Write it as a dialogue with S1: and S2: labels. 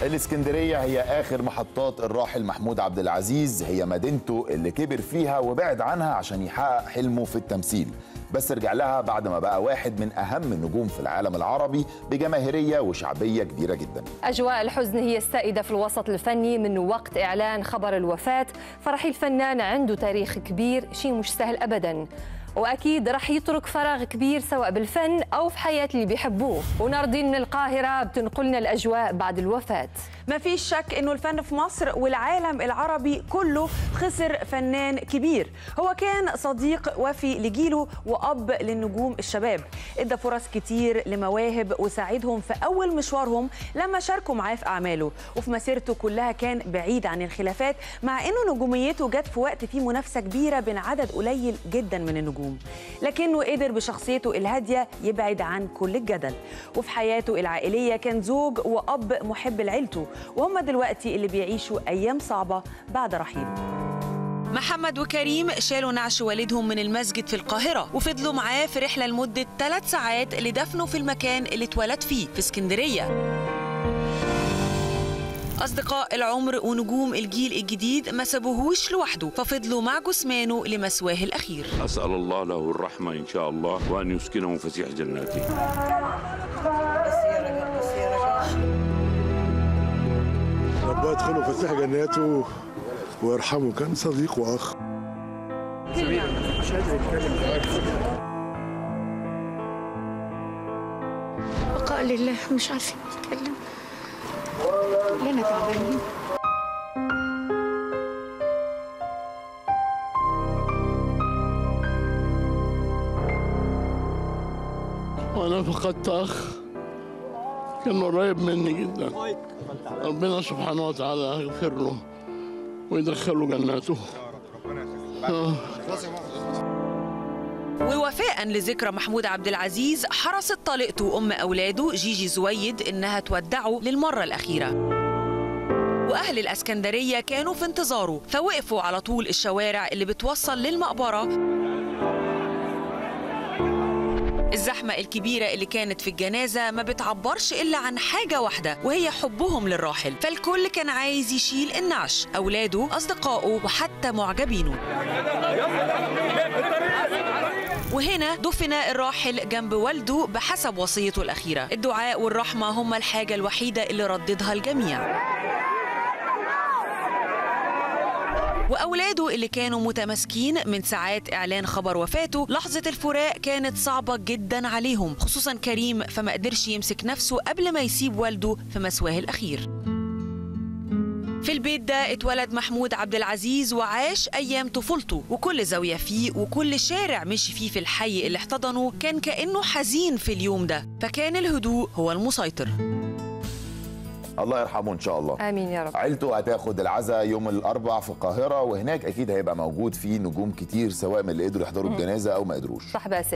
S1: الاسكندرية هي آخر محطات الراحل محمود عبد العزيز هي مدينته اللي كبر فيها وبعد عنها عشان يحقق حلمه في التمثيل بس رجع لها بعد ما بقى واحد من أهم النجوم في العالم العربي بجماهيرية وشعبية كبيرة جدا
S2: أجواء الحزن هي السائدة في الوسط الفني من وقت إعلان خبر الوفاة فرحيل فنان عنده تاريخ كبير شيء مش سهل أبداً واكيد رح يترك فراغ كبير سواء بالفن او في حياه اللي بيحبوه وناردين من القاهره بتنقلنا الاجواء بعد الوفاه
S3: ما فيش شك انه الفن في مصر والعالم العربي كله خسر فنان كبير هو كان صديق وفي لجيله واب للنجوم الشباب ادى فرص كتير لمواهب وساعدهم في اول مشوارهم لما شاركوا معاه في اعماله وفي مسيرته كلها كان بعيد عن الخلافات مع انه نجوميته جت في وقت فيه منافسه كبيره بين عدد قليل جدا من النجوم لكنه قدر بشخصيته الهاديه يبعد عن كل الجدل وفي حياته العائليه كان زوج واب محب لعيلته وهم دلوقتي اللي بيعيشوا ايام صعبه بعد رحيله محمد وكريم شالوا نعش والدهم من المسجد في القاهرة وفضلوا معاه في رحلة لمدة ثلاث ساعات لدفنه في المكان اللي اتولد فيه في اسكندرية أصدقاء العمر ونجوم الجيل الجديد ما سابوهوش لوحده ففضلوا مع جثمانه لمسواه الأخير
S4: أسأل الله له الرحمة إن شاء الله وأن يسكنه فسيح جناته
S5: ربنا يدخله فسيح جناته ويرحمه كان صديق واخ
S6: بقاء لله مش عارفين نتكلم كلنا تعبانين
S7: وأنا فقدت أخ كان قريب مني جدا ربنا سبحانه وتعالى يغفر له ويدخله جناته آه.
S3: ووفاء لذكرى محمود عبد العزيز حرصت طليقته وأم أولاده جيجي زويد إنها تودعه للمرة الأخيرة وأهل الأسكندرية كانوا في انتظاره فوقفوا على طول الشوارع اللي بتوصل للمقبرة الزحمة الكبيرة اللي كانت في الجنازة ما بتعبرش إلا عن حاجة واحدة وهي حبهم للراحل فالكل كان عايز يشيل النعش أولاده أصدقائه وحتى معجبينه وهنا دفن الراحل جنب والده بحسب وصيته الأخيرة الدعاء والرحمة هم الحاجة الوحيدة اللي رددها الجميع وأولاده اللي كانوا متماسكين من ساعات إعلان خبر وفاته لحظة الفراق كانت صعبة جدا عليهم خصوصا كريم فما قدرش يمسك نفسه قبل ما يسيب والده في مسواه الأخير في البيت ده اتولد محمود عبد العزيز وعاش أيام طفولته وكل زاوية فيه وكل شارع مشي فيه في الحي اللي احتضنه كان كأنه حزين في اليوم ده فكان الهدوء هو المسيطر
S1: الله يرحمه إن شاء الله
S2: امين يا رب
S1: عيلته هتاخد العزاء يوم الأربع في القاهرة وهناك أكيد هيبقى موجود فيه نجوم كتير سواء من اللي قدروا يحضروا الجنازة أو ما قدروش
S2: صح باسل